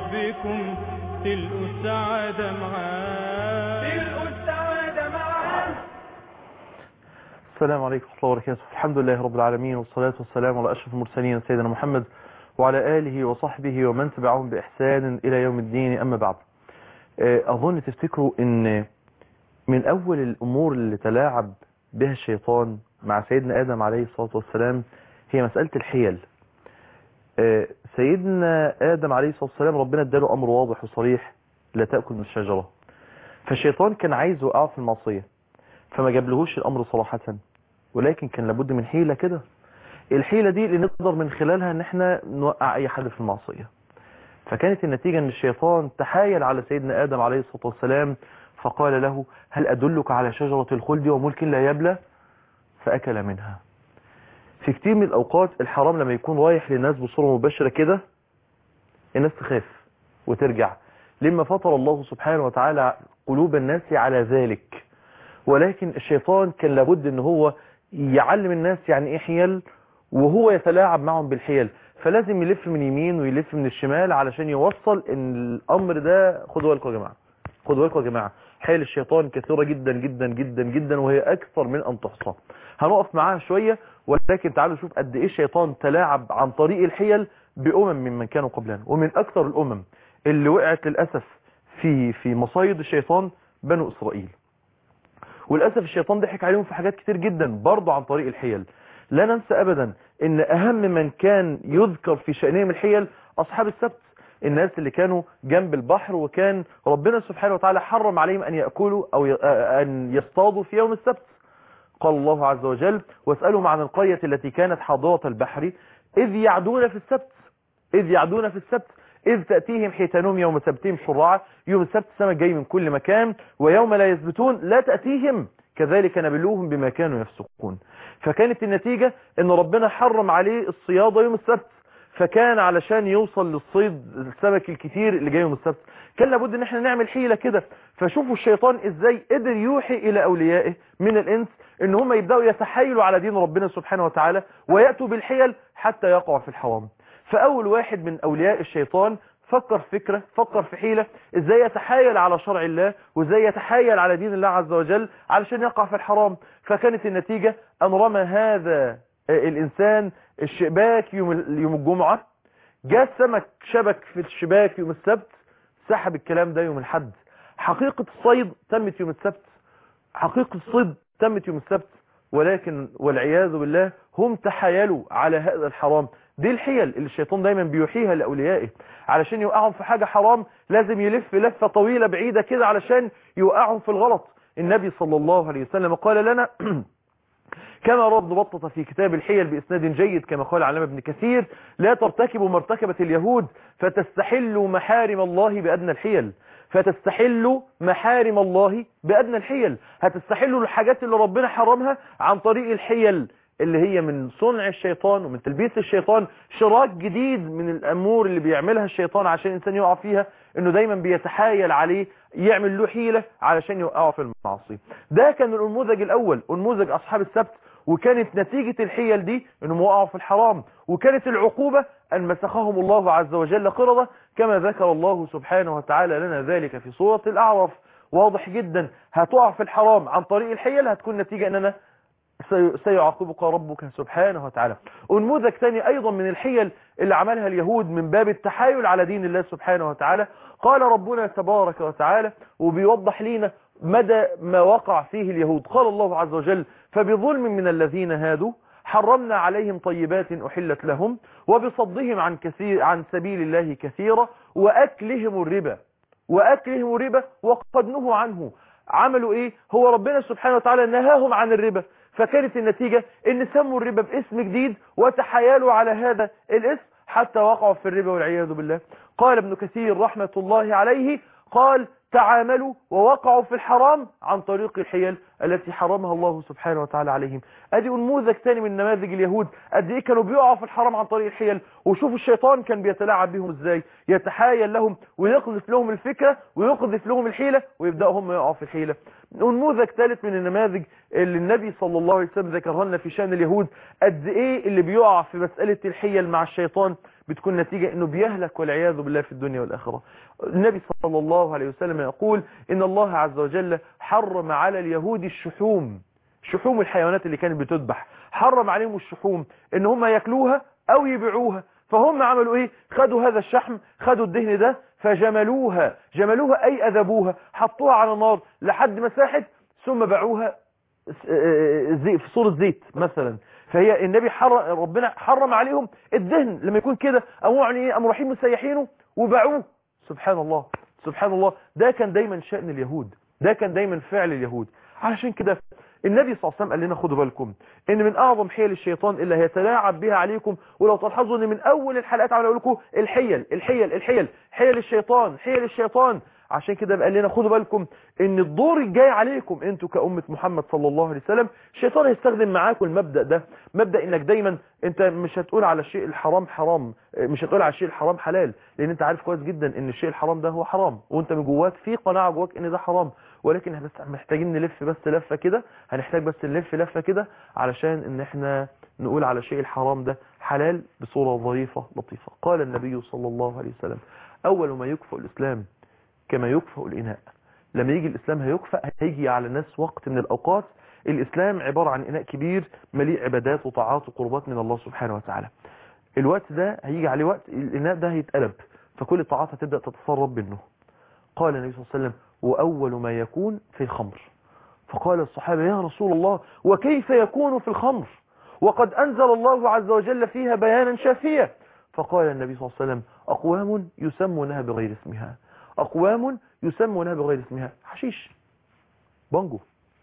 ربكم تلقوا السعادة معاه تلقوا السعادة معاه السلام عليكم ورحمة الله وبركاته الحمد لله رب العالمين والصلاة والسلام على أشرف المرسلين سيدنا محمد وعلى آله وصحبه ومن تبعهم بإحسان إلى يوم الدين أما بعد آه، أظن تفتكروا أن من أول الأمور اللي تلاعب بها الشيطان مع سيدنا آدم عليه الصلاة والسلام هي مسألة الحيل آه، سيدنا آدم عليه الصلاة والسلام ربنا اداله أمر واضح وصريح لا تأكل من الشجرة فالشيطان كان عايز يوقعه في المعصية فما جابلهوش الأمر صراحة ولكن كان لابد من حيلة كده الحيلة دي اللي نقدر من خلالها ان احنا نوقع اي حد في المعصية فكانت النتيجة ان الشيطان تحايل على سيدنا آدم عليه الصلاة والسلام فقال له هل أدلك على شجرة الخلد وملك لا يبلى فأكل منها في كتير من الأوقات الحرام لما يكون رايح للناس بصورة مباشرة كده الناس تخاف وترجع لما فطر الله سبحانه وتعالى قلوب الناس على ذلك ولكن الشيطان كان لابد ان هو يعلم الناس يعني ايه حيل وهو يتلاعب معهم بالحيل فلازم يلف من يمين ويلف من الشمال علشان يوصل ان الامر ده خدوا بالكم يا جماعه خدوا بالكم يا جماعه حيل الشيطان كثيره جدا جدا جدا جدا وهي اكثر من ان تحصى هنقف معاها شويه ولكن تعالوا نشوف قد ايه الشيطان تلاعب عن طريق الحيل بامم ممن كانوا قبلنا ومن اكثر الامم اللي وقعت للاسف في في مصايد الشيطان بنو اسرائيل وللاسف الشيطان ضحك عليهم في حاجات كتير جدا برضه عن طريق الحيل لا ننسى ابدا ان اهم من كان يذكر في شأنهم الحيل اصحاب السبت الناس اللي كانوا جنب البحر وكان ربنا سبحانه وتعالى حرم عليهم ان يأكلوا او ي- آه، ان يصطادوا في يوم السبت قال الله عز وجل واسألهم عن القرية التي كانت حاضرة البحر اذ يعدون في السبت اذ يعدون في السبت إذ تأتيهم حيتانهم يوم سبتهم شرعا يوم السبت السماء جاي من كل مكان ويوم لا يثبتون لا تأتيهم كذلك نبلوهم بما كانوا يفسقون فكانت النتيجة ان ربنا حرم عليه الصيادة يوم السبت فكان علشان يوصل للصيد السمك الكتير اللي جاي يوم السبت كان لابد ان احنا نعمل حيلة كده فشوفوا الشيطان ازاي قدر يوحي الى اوليائه من الانس ان هم يبدأوا يتحايلوا على دين ربنا سبحانه وتعالى ويأتوا بالحيل حتى يقعوا في الحرام فاول واحد من اولياء الشيطان فكر فكرة فكر في حيلة ازاي يتحايل على شرع الله وازاي يتحايل على دين الله عز وجل علشان يقع في الحرام فكانت النتيجة ان رمى هذا الانسان الشباك يوم يوم الجمعة جاء السمك شبك في الشباك يوم السبت سحب الكلام ده يوم الحد حقيقة الصيد تمت يوم السبت حقيقة الصيد تمت يوم السبت ولكن والعياذ بالله هم تحايلوا على هذا الحرام دي الحيل اللي الشيطان دايما بيوحيها لأوليائه علشان يوقعهم في حاجة حرام لازم يلف لفة طويلة بعيدة كده علشان يوقعهم في الغلط النبي صلى الله عليه وسلم قال لنا كما رد بطة في كتاب الحيل بإسناد جيد كما قال علامة ابن كثير لا ترتكبوا مرتكبة اليهود فتستحلوا محارم الله بأدنى الحيل فتستحلوا محارم الله بأدنى الحيل هتستحلوا الحاجات اللي ربنا حرمها عن طريق الحيل اللي هي من صنع الشيطان ومن تلبيس الشيطان شراك جديد من الأمور اللي بيعملها الشيطان عشان الإنسان يقع فيها إنه دايما بيتحايل عليه يعمل له حيلة علشان يوقعه في المعاصي ده كان النموذج الأول نموذج أصحاب السبت وكانت نتيجة الحيل دي انهم وقعوا في الحرام وكانت العقوبة ان مسخهم الله عز وجل قردة كما ذكر الله سبحانه وتعالى لنا ذلك في سورة الاعراف واضح جدا هتقع في الحرام عن طريق الحيل هتكون نتيجة اننا سي- سيعاقبك ربك سبحانه وتعالى ونموذج ثاني ايضا من الحيل اللي عملها اليهود من باب التحايل على دين الله سبحانه وتعالى قال ربنا تبارك وتعالى وبيوضح لنا مدى ما وقع فيه اليهود قال الله عز وجل فبظلم من الذين هادوا حرمنا عليهم طيبات أحلت لهم وبصدهم عن كثير عن سبيل الله كثيرا وأكلهم الربا وأكلهم الربا وقد نهوا عنه عملوا إيه هو ربنا سبحانه وتعالى نهاهم عن الربا فكانت النتيجة ان سموا الربا باسم جديد وتحايلوا على هذا الاسم حتى وقعوا في الربا والعياذ بالله قال ابن كثير رحمة الله عليه قال تعاملوا ووقعوا في الحرام عن طريق الحيل التي حرمها الله سبحانه وتعالى عليهم ادي نموذج ثاني من نماذج اليهود قد ايه كانوا بيقعوا في الحرام عن طريق الحيل وشوفوا الشيطان كان بيتلاعب بهم ازاي يتحايل لهم ويقذف لهم الفكرة ويقذف لهم الحيلة ويبداوا هم يقعوا في الحيلة نموذج ثالث من النماذج اللي النبي صلى الله عليه وسلم ذكرها لنا في شأن اليهود قد ايه اللي بيقع في مسألة الحيل مع الشيطان بتكون نتيجة انه بيهلك والعياذ بالله في الدنيا والآخرة النبي صلى الله عليه وسلم يقول ان الله عز وجل حرم على اليهود الشحوم شحوم الحيوانات اللي كانت بتذبح حرم عليهم الشحوم ان هم ياكلوها او يبيعوها فهم عملوا ايه خدوا هذا الشحم خدوا الدهن ده فجملوها جملوها اي اذبوها حطوها على النار لحد ما ساحت ثم باعوها في صورة زيت مثلا فهي النبي حرم ربنا حرم عليهم الدهن لما يكون كده قاموا يعني ايه قاموا رايحين مسيحينه وباعوه سبحان الله سبحان الله ده كان دايما شأن اليهود ده كان دايما فعل اليهود علشان كده النبي صلى الله عليه وسلم قال لنا خدوا بالكم ان من اعظم حيل الشيطان اللي هيتلاعب بها عليكم ولو تلاحظوا ان من اول الحلقات عمال اقول لكم الحيل الحيل الحيل حيل الشيطان حيل الشيطان عشان كده قال لنا خدوا بالكم ان الدور الجاي عليكم انتوا كأمة محمد صلى الله عليه وسلم الشيطان هيستخدم معاكم المبدأ ده مبدأ انك دايما انت مش هتقول على الشيء الحرام حرام مش هتقول على الشيء الحرام حلال لان انت عارف كويس جدا ان الشيء الحرام ده هو حرام وانت من جواك في قناعة جواك ان ده حرام ولكن بس محتاجين نلف بس لفة كده هنحتاج بس نلف لفة كده علشان ان احنا نقول على الشيء الحرام ده حلال بصورة ظريفة لطيفة قال النبي صلى الله عليه وسلم اول ما يكفأ الاسلام كما يكفأ الإناء لما يجي الإسلام هيكفأ هيجي على الناس وقت من الأوقات الإسلام عبارة عن إناء كبير مليء عبادات وطاعات وقربات من الله سبحانه وتعالى الوقت ده هيجي عليه وقت الإناء ده هيتقلب فكل الطاعات هتبدأ تتسرب منه قال النبي صلى الله عليه وسلم وأول ما يكون في الخمر فقال الصحابة يا رسول الله وكيف يكون في الخمر وقد أنزل الله عز وجل فيها بيانا شافيا فقال النبي صلى الله عليه وسلم أقوام يسمونها بغير اسمها أقوام يسمونها بغير اسمها حشيش بانجو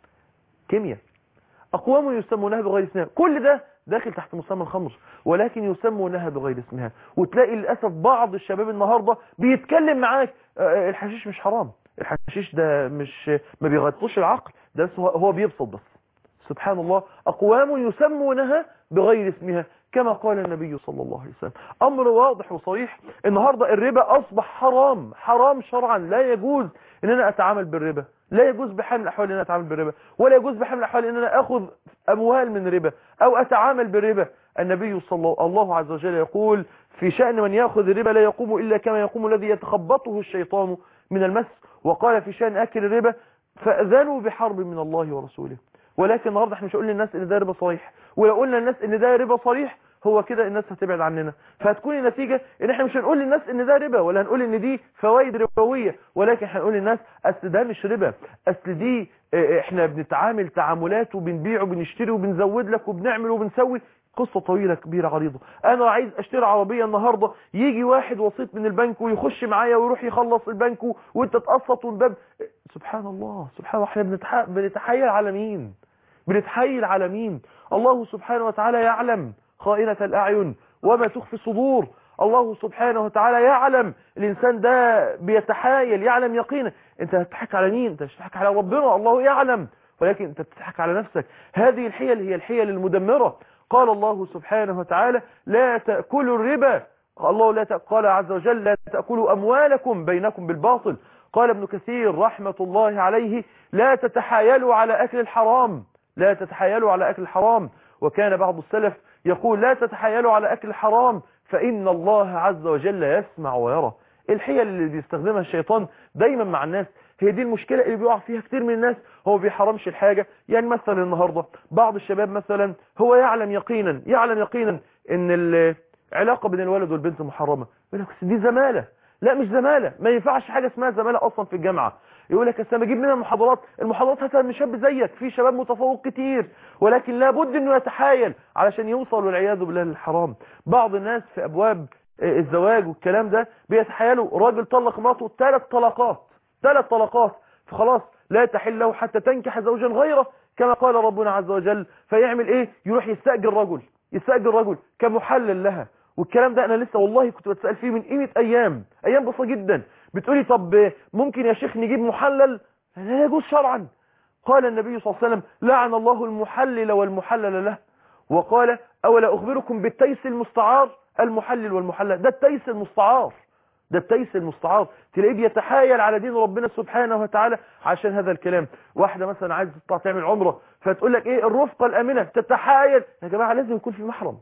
كيمياء أقوام يسمونها بغير اسمها كل ده داخل تحت مسمى الخمر ولكن يسمونها بغير اسمها وتلاقي للأسف بعض الشباب النهاردة بيتكلم معاك الحشيش مش حرام الحشيش ده مش ما بيغطوش العقل ده هو بيبسط بس سبحان الله أقوام يسمونها بغير اسمها كما قال النبي صلى الله عليه وسلم أمر واضح وصريح النهاردة الربا أصبح حرام حرام شرعا لا يجوز ان انا اتعامل بالربا لا يجوز بحال الاحوال ان انا اتعامل بالربا ولا يجوز بحال الاحوال ان انا اخذ اموال من ربا او اتعامل بالربا النبي صلى الله عز وجل يقول في شأن من يأخذ الربا لا يقوم إلا كما يقوم الذي يتخبطه الشيطان من المس وقال في شأن أكل الربا فأذنوا بحرب من الله ورسوله ولكن النهارده احنا مش هنقول للناس ان ده ربا صريح ولو قلنا للناس ان ده ربا صريح هو كده الناس هتبعد عننا فهتكون النتيجة ان احنا مش هنقول للناس ان ده ربا ولا هنقول ان دي فوائد ربوية ولكن هنقول للناس اصل ده مش ربا اصل دي اه احنا بنتعامل تعاملات وبنبيع وبنشتري وبنزود لك وبنعمل وبنسوي قصة طويلة كبيرة عريضة انا عايز اشتري عربية النهاردة يجي واحد وسيط من البنك ويخش معايا ويروح يخلص البنك وانت تقسط والباب سبحان الله سبحان الله احنا بنتحايل على مين بنتحايل على مين الله سبحانه وتعالى يعلم خائنة الأعين وما تخفي الصدور الله سبحانه وتعالى يعلم الإنسان ده بيتحايل يعلم يقينا انت هتضحك على مين انت هتضحك على ربنا الله يعلم ولكن انت بتضحك على نفسك هذه الحيل هي الحيل المدمرة قال الله سبحانه وتعالى لا تأكلوا الربا الله لا قال عز وجل لا تأكلوا أموالكم بينكم بالباطل قال ابن كثير رحمة الله عليه لا تتحايلوا على أكل الحرام لا تتحايلوا على أكل الحرام وكان بعض السلف يقول لا تتحايلوا على أكل الحرام فإن الله عز وجل يسمع ويرى الحيل اللي بيستخدمها الشيطان دايما مع الناس هي دي المشكلة اللي بيقع فيها كتير من الناس هو بيحرمش الحاجة يعني مثلا النهاردة بعض الشباب مثلا هو يعلم يقينا يعلم يقينا ان العلاقة بين الولد والبنت محرمة يقول لك دي زمالة لا مش زمالة ما ينفعش حاجة اسمها زمالة اصلا في الجامعة يقول لك انا بجيب منها المحاضرات المحاضرات هتبقى من شاب زيك في شباب متفوق كتير ولكن لابد انه يتحايل علشان يوصل والعياذ بالله للحرام بعض الناس في ابواب الزواج والكلام ده بيتحايلوا راجل طلق مراته ثلاث طلقات ثلاث طلقات فخلاص لا تحل له حتى تنكح زوجا غيره كما قال ربنا عز وجل فيعمل ايه يروح يستأجر رجل يستأجر رجل كمحلل لها والكلام ده انا لسه والله كنت بتسأل فيه من قيمة ايام ايام بسيطه جدا بتقولي طب ممكن يا شيخ نجيب محلل لا يجوز شرعا قال النبي صلى الله عليه وسلم لعن الله المحلل والمحلل له وقال أولا أخبركم بالتيس المستعار المحلل والمحلل ده التيس المستعار ده التيس المستعار تلاقيه بيتحايل على دين ربنا سبحانه وتعالى عشان هذا الكلام واحدة مثلا عايزة تطلع تعمل عمرة فتقول لك ايه الرفقة الامنة تتحايل يا جماعة لازم يكون في محرم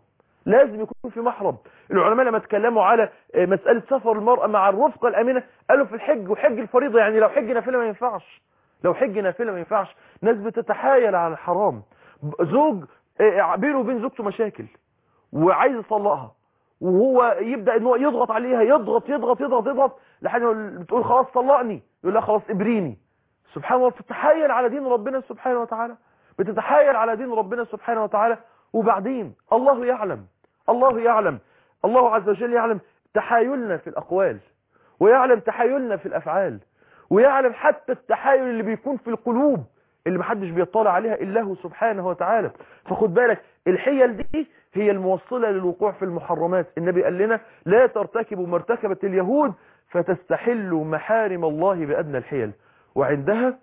لازم يكون في محرم العلماء لما اتكلموا على آه، مسألة سفر المرأة مع الرفقة الأمينة قالوا في الحج وحج الفريضة يعني لو حج نافلة ما ينفعش لو حج نافلة ما ينفعش ناس بتتحايل على الحرام ب- زوج آه، بينه وبين زوجته مشاكل وعايز يطلقها وهو يبدأ ان هو يضغط عليها يضغط يضغط يضغط يضغط لحد ما بتقول خلاص طلقني يقول لها خلاص ابريني سبحان الله بتتحايل على دين ربنا سبحانه وتعالى بتتحايل على دين ربنا سبحانه وتعالى وبعدين الله يعلم الله يعلم الله عز وجل يعلم تحايلنا في الأقوال ويعلم تحايلنا في الأفعال ويعلم حتى التحايل اللي بيكون في القلوب اللي محدش بيطلع عليها إلا هو سبحانه وتعالى فخد بالك الحيل دي هي الموصلة للوقوع في المحرمات النبي قال لنا لا ترتكبوا مرتكبة اليهود فتستحلوا محارم الله بأدنى الحيل وعندها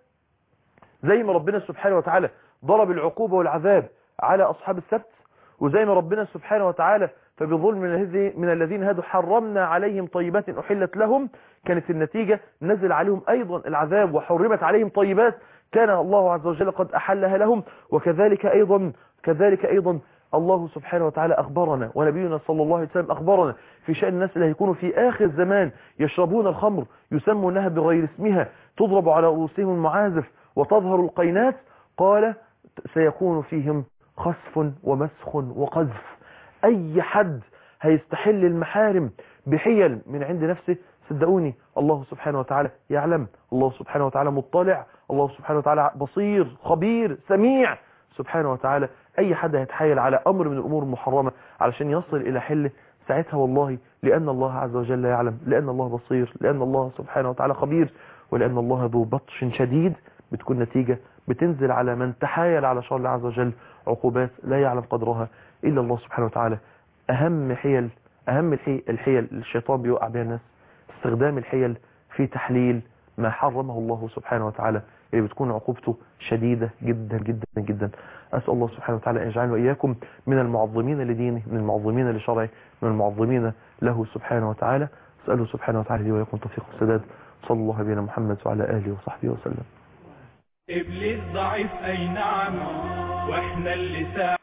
زي ما ربنا سبحانه وتعالى ضرب العقوبة والعذاب على أصحاب السبت وزي ما ربنا سبحانه وتعالى فبظلم من الذي- من الذين هادوا حرمنا عليهم طيبات أحلت لهم كانت النتيجة نزل عليهم أيضا العذاب وحرمت عليهم طيبات كان الله عز وجل قد أحلها لهم وكذلك أيضا كذلك أيضا الله سبحانه وتعالى أخبرنا ونبينا صلى الله عليه وسلم أخبرنا في شأن الناس اللي هيكونوا في آخر الزمان يشربون الخمر يسمونها بغير اسمها تضرب على رؤوسهم المعازف وتظهر القينات قال سيكون فيهم خسف ومسخ وقذف أي حد هيستحل المحارم بحيل من عند نفسه صدقوني الله سبحانه وتعالى يعلم الله سبحانه وتعالى مطلع الله سبحانه وتعالى بصير خبير سميع سبحانه وتعالى أي حد هيتحايل على أمر من الأمور المحرمة علشان يصل إلى حله ساعتها والله لأن الله عز وجل يعلم لأن الله بصير لأن الله سبحانه وتعالى خبير ولأن الله ذو بطش شديد بتكون نتيجة بتنزل على من تحايل على شر الله عز وجل عقوبات لا يعلم قدرها إلا الله سبحانه وتعالى أهم حيل أهم الحي- الحيل اللي الشيطان بيوقع بها الناس استخدام الحيل في تحليل ما حرمه الله سبحانه وتعالى اللي بتكون عقوبته شديدة جدا جدا جدا أسأل الله سبحانه وتعالى أن يجعلنا وإياكم من المعظمين لدينه من المعظمين لشرعه من المعظمين له سبحانه وتعالى أسأله سبحانه وتعالى لي وإياكم توفيق السداد صلى الله على نبينا محمد وعلى آله وصحبه وسلم إبليس ضعيف أي نعم وإحنا اللي ساعد